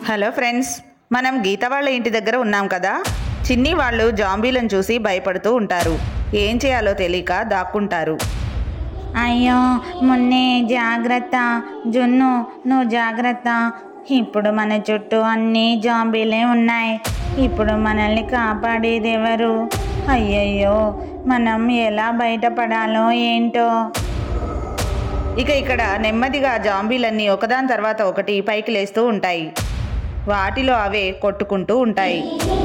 Hello friends మనం గీత వాళ్ళ ఇంటి దగ్గర ఉన్నాం కదా చిన్ని వాళ్ళు జాంబీలను చూసి భయపడుతూ ఉంటారు ఏం చేయాలో తెలియక దాక్కుంటారు అయ్యో మున్నే జాగ్రత్త జున్ను నువ్వు జాగ్రత్త ఇప్పుడు మన చుట్టూ అన్ని జాంబీలే ఉన్నాయి ఇప్పుడు మనల్ని కాపాడేది ఎవరు అయ్యయ్యో మనం ఎలా బయటపడాలో ఏంటో ఇక ఇక్కడ నెమ్మదిగా జాంబీలన్నీ ఒకదాని తర్వాత ఒకటి పైకి లేస్తూ ఉంటాయి వాటిలో అవే కొట్టుకుంటూ ఉంటాయి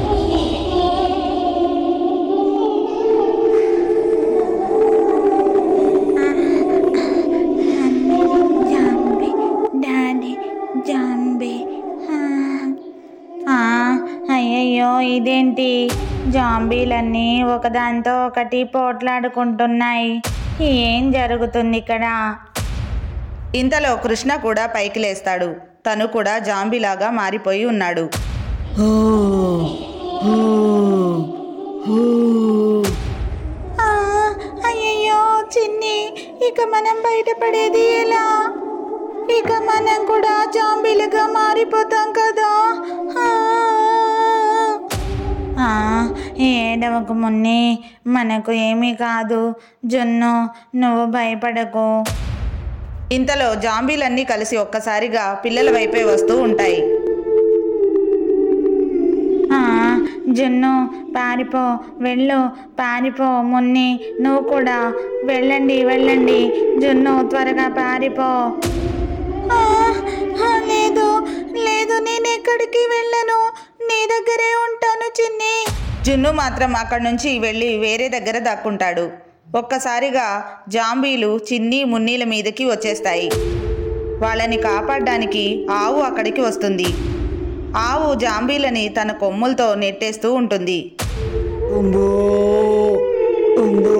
జాంబీ డాడీ జాంబీ అయ్యయ్యో ఇదేంటి జాంబీలన్నీ ఒకదాంతో ఒకటి పోట్లాడుకుంటున్నాయి ఏం జరుగుతుంది ఇక్కడ ఇంతలో కృష్ణ కూడా పైకి లేస్తాడు తను కూడా జాంబీలాగా మారిపోయి ఉన్నాడు ఆ, అయ్యయ్యో చిన్ని ఇక మనం బయటపడేది ఎలా ఇక మనం కూడా జాంబీలుగా మారిపోతాం కదా ఆ, ఆ, ఏడవకు మున్ని మనకు ఏమీ కాదు జున్ను నువ్వు భయపడకు ఇంతలో జాంబీలన్నీ కలిసి ఒక్కసారిగా పిల్లల వైపే వస్తూ ఉంటాయి ఆ, జున్ను పారిపో వెళ్ళు పారిపో మున్ని నువ్వు కూడా వెళ్ళండి వెళ్ళండి జున్ను త్వరగా పారిపో ఆ, ఆ, లేదు లేదు నేను ఎక్కడికి వెళ్ళను నీ దగ్గరే ఉంటాను చిన్ని జున్ను మాత్రం అక్కడి నుంచి వెళ్ళి వేరే దగ్గర దాక్కుంటాడు ఒక్కసారిగా జాంబీలు చిన్ని మున్నీల మీదకి వచ్చేస్తాయి వాళ్ళని కాపాడడానికి ఆవు అక్కడికి వస్తుంది ఆవు జాంబీలని తన కొమ్ములతో నెట్టేస్తూ ఉంటుంది ఉంబో ఉంబో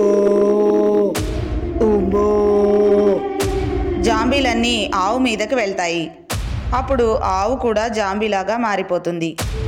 ఉంబో జాంబీలన్నీ ఆవు మీదకి వెళ్తాయి అప్పుడు ఆవు కూడా జాంబీలాగా మారిపోతుంది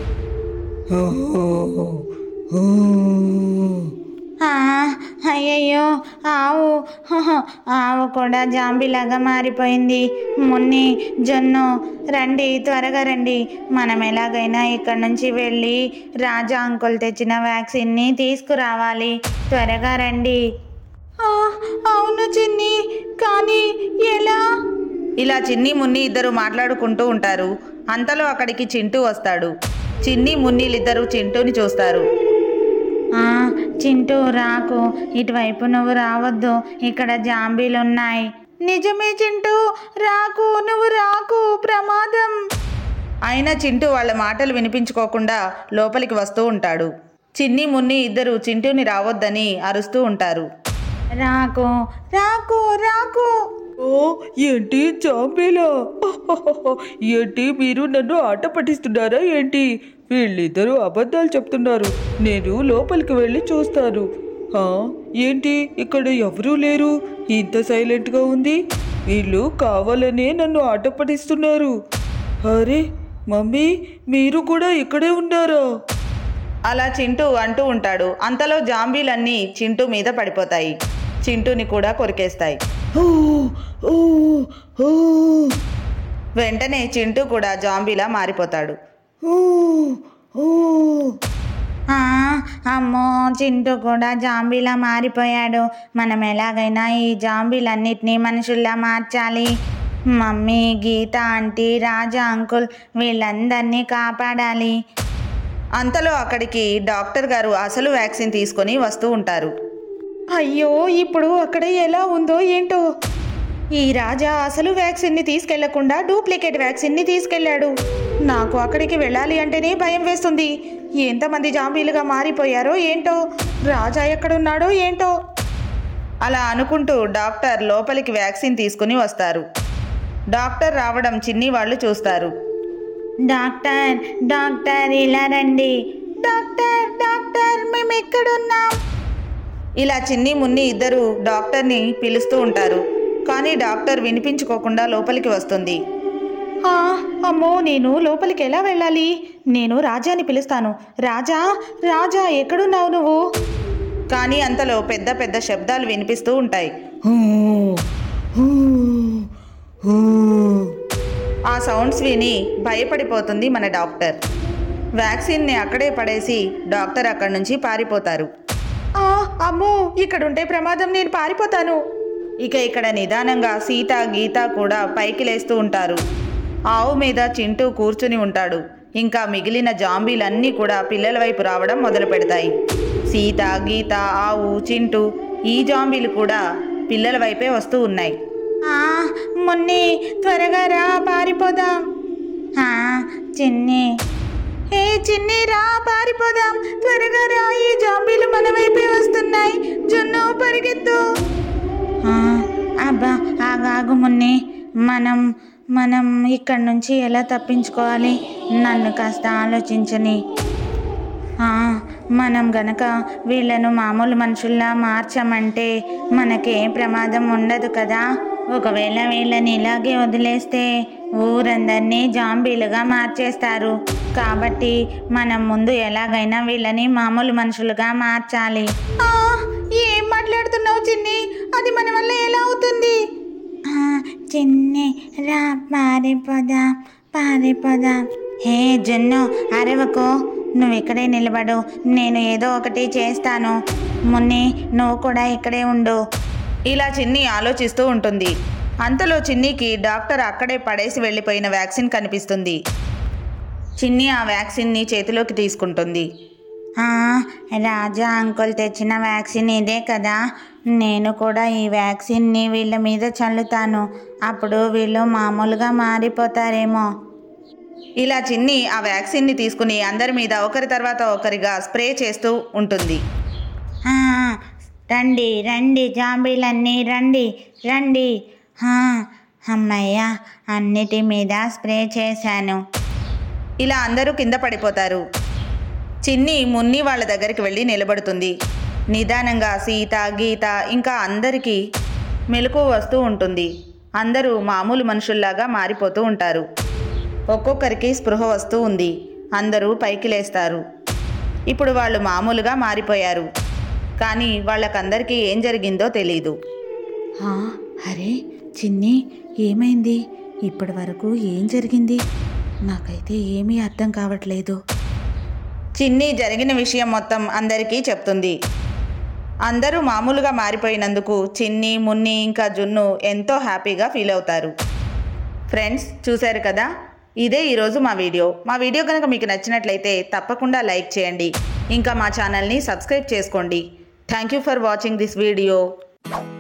ఆ, అయ్యయ్యో ఆవు హహ, ఆవు కూడా జాంబీలాగా మారిపోయింది మున్ని జొన్ను రండి త్వరగా రండి మనం ఎలాగైనా ఇక్కడ నుంచి వెళ్ళి రాజా అంకుల్ తెచ్చిన వ్యాక్సిన్ని తీసుకురావాలి త్వరగా రండి ఆ, అవును చిన్ని కానీ ఎలా ఇలా చిన్ని మున్ని ఇద్దరు మాట్లాడుకుంటూ ఉంటారు అంతలో అక్కడికి చింటూ వస్తాడు చిన్ని మున్నీలిద్దరూ చింటూని చూస్తారు ఆ, చింటూ రాకు ఇటువైపు నువ్వు రావద్దు ఇక్కడ జాంబీలు ఉన్నాయి నిజమే చింటూ రాకు నువ్వు రాకు ప్రమాదం అయినా చింటూ వాళ్ళ మాటలు వినిపించుకోకుండా లోపలికి వస్తూ ఉంటాడు చిన్ని మున్ని ఇద్దరు చింటూని రావద్దని అరుస్తూ ఉంటారు రాకు రాకు రాకు ఓ ఏంటి జాంబీలా ఏంటి మీరు నన్ను ఆట పట్టిస్తున్నారా ఏంటి వీళ్ళిద్దరూ అబద్ధాలు చెప్తున్నారు నేను లోపలికి వెళ్ళి చూస్తాను ఆ, ఏంటి ఇక్కడ ఎవరూ లేరు ఇంత సైలెంట్గా ఉంది వీళ్ళు కావాలనే నన్ను ఆట పట్టిస్తున్నారు అరే మమ్మీ మీరు కూడా ఇక్కడే ఉన్నారా అలా చింటూ అంటూ ఉంటాడు అంతలో జాంబీలన్నీ చింటూ మీద పడిపోతాయి చింటూని కూడా కొరికేస్తాయి ఓ, ఓ, ఓ, వెంటనే చింటూ కూడా జాంబీలా మారిపోతాడు ఓ, ఓ. ఆ, అమ్మో చింటూ కూడా జాంబీలా మారిపోయాడు మనం ఎలాగైనా ఈ జాంబీలన్నిటినీ మనుషుల్లా మార్చాలి mummy Geetha aunty Raja uncle వీళ్ళందరినీ కాపాడాలి అంతలో అక్కడికి డాక్టర్ గారు అసలు వ్యాక్సిన్ తీసుకొని వస్తూ ఉంటారు అయ్యో ఇప్పుడు అక్కడ ఎలా ఉందో ఏంటో ఈ రాజా అసలు వ్యాక్సిన్ని తీసుకెళ్లకుండా డూప్లికేట్ వ్యాక్సిన్ని తీసుకెళ్లాడు నాకు అక్కడికి వెళ్ళాలి అంటేనే భయం వేస్తుంది ఎంతమంది జాంబీలుగా మారిపోయారో ఏంటో రాజా ఎక్కడున్నాడో ఏంటో అలా అనుకుంటూ డాక్టర్ లోపలికి వ్యాక్సిన్ తీసుకుని వస్తారు డాక్టర్ రావడం చిన్ని వాళ్ళు చూస్తారు డాక్టర్ డాక్టర్ ఇలా రండి డాక్టర్ డాక్టర్ మేము ఎక్కడున్నాం ఇలా చిన్ని మున్ని ఇద్దరు డాక్టర్ని పిలుస్తూ ఉంటారు కానీ డాక్టర్ వినిపించుకోకుండా లోపలికి వస్తుంది ఆ, అమ్మో నేను లోపలికి ఎలా వెళ్ళాలి నేను రాజాని పిలుస్తాను రాజా రాజా ఎక్కడున్నావు నువ్వు కానీ అంతలో పెద్ద పెద్ద శబ్దాలు వినిపిస్తూ ఉంటాయి ఓ, ఓ, ఓ. ఆ సౌండ్స్ విని భయపడిపోతుంది మన డాక్టర్ వ్యాక్సిన్ని అక్కడే పడేసి డాక్టర్ అక్కడి నుంచి పారిపోతారు ఆ, అమ్మో ఇక్కడుంటే ప్రమాదం నేను పారిపోతాను ఇక ఇక్కడ నిదానంగా సీత గీత కూడా పైకి లేస్తూ ఉంటారు ఆవు మీద చింటూ కూర్చుని ఉంటాడు ఇంకా మిగిలిన జాంబీలన్నీ కూడా పిల్లల వైపు రావడం మొదలు పెడతాయి సీత గీత ఆవు చింటూ ఈ జాంబీలు కూడా పిల్లల వైపే వస్తూ ఉన్నాయి ఆ, మున్ని త్వరగా రా పారిపోదాం ఆ, చిన్ని ఏ చిన్ని రా పారిపోదాం త్వరగా రా ఈ జాంబీలు మన వైపే వస్తున్నాయి జున్ను పరిగెత్తు ఆ, అబ్బా ఆగాగు మున్ని మనం మనం ఇక్కడి నుంచి ఎలా తప్పించుకోవాలి నన్ను కాస్త ఆలోచించని ఆ, మనం గనక వీళ్ళను మామూలు మనుషుల్లా మార్చామంటే మనకేం ప్రమాదం ఉండదు కదా ఒకవేళ వీళ్ళని ఇలాగే వదిలేస్తే ఊరందరినీ జాంబీలుగా మార్చేస్తారు కాబట్టి మనం ముందు ఎలాగైనా వీళ్ళని మామూలు మనుషులుగా మార్చాలి ఏం మాట్లాడుతున్నావు చిన్ని అది మన వల్ల ఎలా అవుతుంది చిన్ని రా పారిపోదాం పారిపోదాం హే జున్ను అరవకు నువ్వు ఇక్కడే నిలబడు నేను ఏదో ఒకటి చేస్తాను మున్ని నువ్వు కూడా ఇక్కడే ఉండు ఇలా చిన్ని ఆలోచిస్తూ ఉంటుంది అంతలో చిన్నికి డాక్టర్ అక్కడే పడేసి వెళ్ళిపోయిన వ్యాక్సిన్ కనిపిస్తుంది చిన్ని ఆ వ్యాక్సిన్ని చేతిలోకి తీసుకుంటుంది ఆ, రాజా అంకుల్ తెచ్చిన వ్యాక్సిన్ ఇదే కదా నేను కూడా ఈ వ్యాక్సిన్ని వీళ్ళ మీద చల్లుతాను అప్పుడు వీళ్ళు మామూలుగా మారిపోతారేమో ఇలా చిన్ని ఆ వ్యాక్సిన్ని తీసుకుని అందరి మీద ఒకరి తర్వాత ఒకరిగా స్ప్రే చేస్తూ ఉంటుంది ఆ, రండి రండి జాంబీలన్నీ రండి రండి ఆ, అమ్మయ్య అన్నిటి మీద స్ప్రే చేశాను ఇలా అందరూ కింద పడిపోతారు చిన్ని మున్ని వాళ్ళ దగ్గరికి వెళ్ళి నిలబడుతుంది నిదానంగా సీత గీత ఇంకా అందరికీ మెలకు వస్తూ ఉంటుంది అందరూ మామూలు మనుషుల్లాగా మారిపోతూ ఉంటారు ఒక్కొక్కరికి స్పృహ వస్తూ ఉంది అందరూ పైకి లేస్తారు ఇప్పుడు వాళ్ళు మామూలుగా మారిపోయారు కానీ వాళ్ళకందరికీ ఏం జరిగిందో తెలీదు ఆ, అరే చిన్ని ఏమైంది ఇప్పటి వరకు ఏం జరిగింది నాకైతే ఏమీ అర్థం కావట్లేదు చిన్ని జరిగిన విషయం మొత్తం అందరికీ చెప్తుంది అందరూ మామూలుగా మారిపోయినందుకు చిన్ని మున్ని ఇంకా జున్ను ఎంతో హ్యాపీగా ఫీల్ అవుతారు ఫ్రెండ్స్ చూశారు కదా ఇదే ఈరోజు మా వీడియో మా వీడియో కనుక మీకు నచ్చినట్లయితే తప్పకుండా లైక్ చేయండి ఇంకా మా ఛానల్ని సబ్స్క్రైబ్ చేసుకోండి thank you for watching this video